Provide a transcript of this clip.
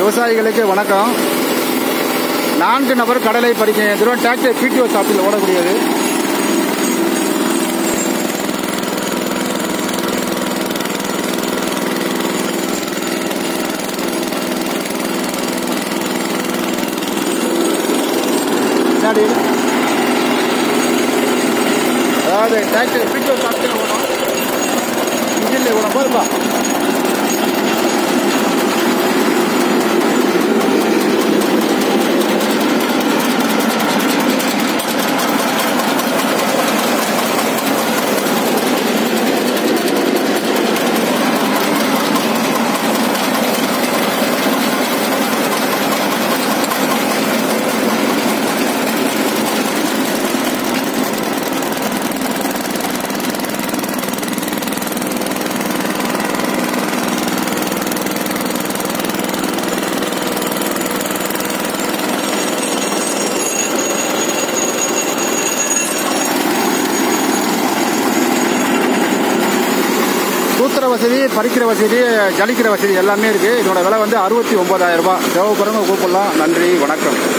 விவசாயிகளுக்கு வணக்கம் நான்கு நபர் கடலை பறிக்க எதிரும் டிராக்டர் பிடிஓ ஷாப்பில் ஓடக்கூடியது பின்னாடி அதாவது டிராக்டர் பிடிஓ ஷாப்பில் ஓடும் இன்ஜினில் ஓடும் போதுப்பா சூத்திர வசதி பறிக்கிற வசதி ஜலிக்கிற வசதி எல்லாமே இருக்கு இதோட விலை வந்து அறுபத்தி ஒன்பதாயிரம் ரூபாய் தேவைப்படுறவங்க கூப்பிடலாம் நன்றி வணக்கம்